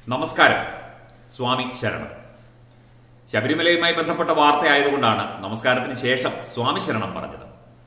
നമസ്കാരം സ്വാമി ശരണം ശബരിമലയുമായി ബന്ധപ്പെട്ട വാർത്തയായതുകൊണ്ടാണ് നമസ്കാരത്തിന് ശേഷം സ്വാമി ശരണം പറഞ്ഞത്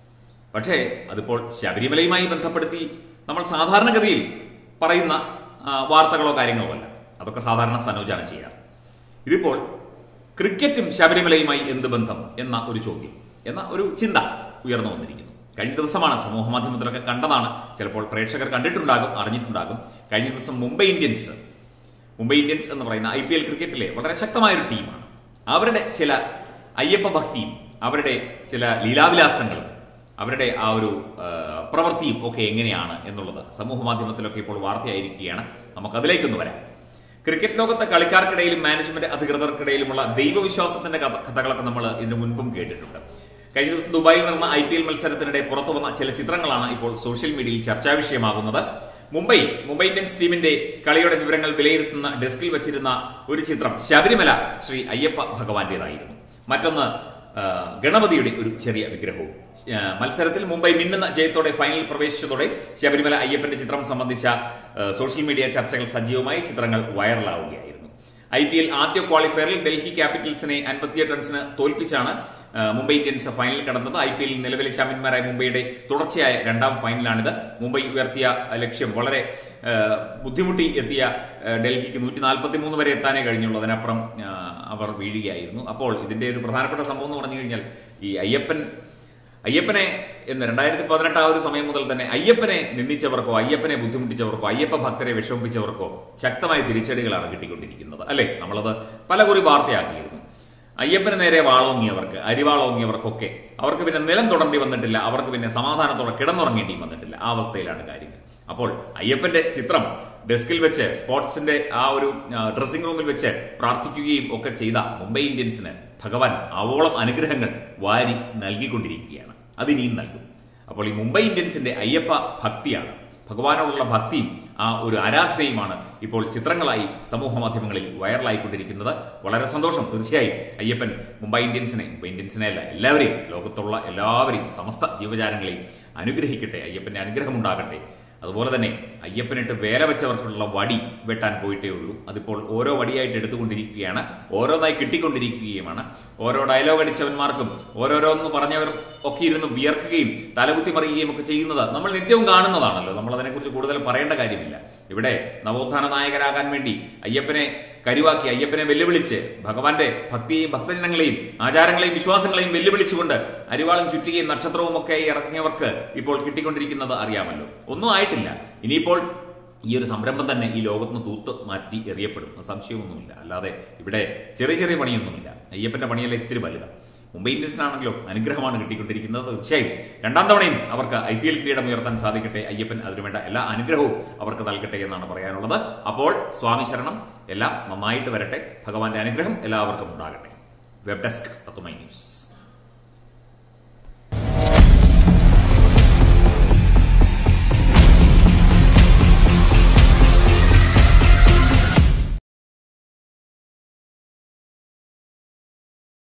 പക്ഷേ അതിപ്പോൾ ശബരിമലയുമായി ബന്ധപ്പെടുത്തി നമ്മൾ സാധാരണഗതിയിൽ പറയുന്ന ആ, വാർത്തകളോ കാര്യങ്ങളോ അല്ല അതൊക്കെ സാധാരണ സനോജാണ് ചെയ്യാറ് ഇതിപ്പോൾ ക്രിക്കറ്റും ശബരിമലയുമായി എന്ത് ബന്ധം എന്ന ഒരു ചോദ്യം എന്ന ഒരു ചിന്ത ഉയർന്നു വന്നിരിക്കുന്നു കഴിഞ്ഞ ദിവസമാണ് സമൂഹ മാധ്യമത്തിലൊക്കെ കണ്ടതാണ് ചിലപ്പോൾ പ്രേക്ഷകർ കണ്ടിട്ടുണ്ടാകും അറിഞ്ഞിട്ടുണ്ടാകും കഴിഞ്ഞ ദിവസം മുംബൈ ഇന്ത്യൻസ് മുംബൈ ഇന്ത്യൻസ് എന്ന് പറയുന്ന ഐ പി എൽ ക്രിക്കറ്റിലെ വളരെ ശക്തമായ ഒരു ടീമാണ് അവരുടെ ചില അയ്യപ്പ ഭക്തിയും അവരുടെ ചില ലീലാവിലാസങ്ങളും അവരുടെ ആ ഒരു ആ, പ്രവൃത്തിയും ഒക്കെ എങ്ങനെയാണ് എന്നുള്ളത് സമൂഹ മാധ്യമത്തിലൊക്കെ ഇപ്പോൾ വാർത്തയായിരിക്കുകയാണ് നമുക്ക് അതിലേക്കൊന്ന് വരാം ക്രിക്കറ്റ് ലോകത്തെ കളിക്കാർക്കിടയിലും മാനേജ്മെന്റ് അധികൃതർക്കിടയിലുമുള്ള ദൈവവിശ്വാസത്തിന്റെ കഥ- കഥകളൊക്കെ നമ്മൾ ഇതിനു മുൻപും കേട്ടിട്ടുണ്ട് കഴിഞ്ഞ ദിവസം ദുബായിൽ നടന്ന ഐ പി എൽ മത്സരത്തിനിടെ പുറത്തു വന്ന ചില ചിത്രങ്ങളാണ് ഇപ്പോൾ സോഷ്യൽ മീഡിയയിൽ ചർച്ചാ വിഷയമാകുന്നത് മുംബൈ മുംബൈ ഇന്ത്യൻസ് ടീമിന്റെ കളിയുടെ വിവരങ്ങൾ വിലയിരുത്തുന്ന ഡെസ്കിൽ വെച്ചിരുന്ന ഒരു ചിത്രം ശബരിമല ശ്രീ അയ്യപ്പ ഭഗവാന്റേതായിരുന്നു മറ്റൊന്ന് ആ, ഗണപതിയുടെ ഒരു ചെറിയ വിഗ്രഹവും ആ, മത്സരത്തിൽ മുംബൈ മിന്നുന്ന ജയത്തോടെ ഫൈനൽ പ്രവേശിച്ചതോടെ ശബരിമല അയ്യപ്പന്റെ ചിത്രം സംബന്ധിച്ച ആ, സോഷ്യൽ മീഡിയ ചർച്ചകൾ സജീവമായി ചിത്രങ്ങൾ വൈറലാവുകയായിരുന്നു ഐ പി എൽ ആദ്യ ക്വാളിഫയറിൽ ഡൽഹി ക്യാപിറ്റൽസിനെ അൻപത്തിയെട്ട് റൺസിന് തോൽപ്പിച്ചാണ് ആ, മുംബൈ ഇന്ത്യൻസ് ഫൈനൽ കടന്നത് ഐ പി എല്ലിൽ നിലവിലെ ചാമ്പ്യന്മാരായ മുംബൈയുടെ തുടർച്ചയായ രണ്ടാം ഫൈനലാണിത് മുംബൈ ഉയർത്തിയ ലക്ഷ്യം വളരെ ആ, ബുദ്ധിമുട്ടി എത്തിയ ആ, ഡൽഹിക്ക് നൂറ്റി നാൽപ്പത്തി മൂന്ന് വരെ എത്താനേ കഴിഞ്ഞുള്ളൂ അതിനപ്പുറം ആ, അവർ വീഴുകയായിരുന്നു അപ്പോൾ ഇതിന്റെ ഒരു പ്രധാനപ്പെട്ട സംഭവം എന്ന് പറഞ്ഞു കഴിഞ്ഞാൽ ഈ അയ്യപ്പൻ അയ്യപ്പനെ എന്ന് രണ്ടായിരത്തി പതിനെട്ട് ആ ഒരു സമയം മുതൽ തന്നെ അയ്യപ്പനെ നിന്ദിച്ചവർക്കോ അയ്യപ്പനെ ബുദ്ധിമുട്ടിച്ചവർക്കോ അയ്യപ്പ ഭക്തരെ വിഷമിപ്പിച്ചവർക്കോ ശക്തമായ തിരിച്ചടികളാണ് കിട്ടിക്കൊണ്ടിരിക്കുന്നത് അല്ലെ നമ്മളത് പലകുറി വാർത്തയാക്കിയിരുന്നു അയ്യപ്പന് നേരെ വാളോങ്ങിയവർക്ക് അരിവാളോങ്ങിയവർക്കൊക്കെ അവർക്ക് പിന്നെ നിലം തുടർണ്ടി വന്നിട്ടില്ല അവർക്ക് പിന്നെ സമാധാനത്തോടെ കിടന്നുറങ്ങേണ്ടിയും വന്നിട്ടില്ല ആ അവസ്ഥയിലാണ് കാര്യങ്ങൾ അപ്പോൾ അയ്യപ്പന്റെ ചിത്രം ഡെസ്കിൽ വെച്ച് സ്പോർട്സിന്റെ ആ ഒരു ആ, ഡ്രസ്സിംഗ് റൂമിൽ വെച്ച് പ്രാർത്ഥിക്കുകയും ഒക്കെ ചെയ്ത മുംബൈ ഇന്ത്യൻസിന് ഭഗവാൻ ആവോളം അനുഗ്രഹങ്ങൾ വാരി നൽകിക്കൊണ്ടിരിക്കുകയാണ് അതിനിയും നൽകും അപ്പോൾ ഈ മുംബൈ ഇന്ത്യൻസിന്റെ അയ്യപ്പ ഭക്തിയാണ് ഭഗവാനോടുള്ള ഭക്തിയും ആ ഒരു ആരാധനയുമാണ് ഇപ്പോൾ ചിത്രങ്ങളായി സമൂഹ മാധ്യമങ്ങളിൽ വൈറലായിക്കൊണ്ടിരിക്കുന്നത് വളരെ സന്തോഷം തീർച്ചയായും അയ്യപ്പൻ മുംബൈ ഇന്ത്യൻസിനെ മുംബൈ ഇന്ത്യൻസിനെ അല്ല എല്ലാവരെയും ലോകത്തുള്ള എല്ലാവരെയും സമസ്ത ജീവജാലങ്ങളെയും അനുഗ്രഹിക്കട്ടെ അയ്യപ്പന്റെ അനുഗ്രഹം ഉണ്ടാകട്ടെ അതുപോലെ തന്നെ അയ്യപ്പനിട്ട് വേല വെച്ചവർക്കുള്ള വടി വെട്ടാൻ പോയിട്ടേ ഉള്ളൂ അതിപ്പോൾ ഓരോ വടിയായിട്ട് എടുത്തുകൊണ്ടിരിക്കുകയാണ് ഓരോന്നായി കിട്ടിക്കൊണ്ടിരിക്കുകയുമാണ് ഓരോ ഡയലോഗ് അടിച്ചവന്മാർക്കും ഓരോരോന്ന് പറഞ്ഞവർ ഒക്കെ ഇരുന്ന് വിയർക്കുകയും തലകുത്തി മറിയുകയും ഒക്കെ ചെയ്യുന്നത് നമ്മൾ നിത്യവും കാണുന്നതാണല്ലോ നമ്മൾ അതിനെക്കുറിച്ച് കൂടുതൽ പറയേണ്ട കാര്യമില്ല ഇവിടെ നവോത്ഥാന നായകരാകാൻ വേണ്ടി അയ്യപ്പനെ കരുവാക്കി അയ്യപ്പനെ വെല്ലുവിളിച്ച് ഭഗവാന്റെ ഭക്തിയെയും ഭക്തജനങ്ങളെയും ആചാരങ്ങളെയും വിശ്വാസങ്ങളെയും വെല്ലുവിളിച്ചുകൊണ്ട് അരിവാളും ചുറ്റികയും നക്ഷത്രവും ഒക്കെ ഇറങ്ങിയവർക്ക് ഇപ്പോൾ കിട്ടിക്കൊണ്ടിരിക്കുന്നത് അറിയാമല്ലോ ഒന്നും ആയിട്ടില്ല ഇനിയിപ്പോൾ ഈ ഒരു സംരംഭം തന്നെ ഈ ലോകത്തിന് തൂത്ത് മാറ്റി എറിയപ്പെടും അത് സംശയമൊന്നുമില്ല അല്ലാതെ ഇവിടെ ചെറിയ ചെറിയ പണിയൊന്നുമില്ല അയ്യപ്പന്റെ പണിയല്ല ഇത്തിരി വലുതാണ് മുംബൈ ഇന്ത്യൻസിനാണെങ്കിലോ അനുഗ്രഹമാണ് കിട്ടിക്കൊണ്ടിരിക്കുന്നത് തീർച്ചയായും രണ്ടാം തവണയും അവർക്ക് ഐ പി എൽ കിരീടം ഉയർത്താൻ സാധിക്കട്ടെ അയ്യപ്പൻ അതിനുവേണ്ട എല്ലാ അനുഗ്രഹവും അവർക്ക് നൽകട്ടെ എന്നാണ് പറയാനുള്ളത് അപ്പോൾ സ്വാമി ശരണം എല്ലാം നന്നായിട്ട് വരട്ടെ ഭഗവാന്റെ അനുഗ്രഹം എല്ലാവർക്കും ഉണ്ടാകട്ടെ വെബ് ഡെസ്ക് തത്വമൈ ന്യൂസ്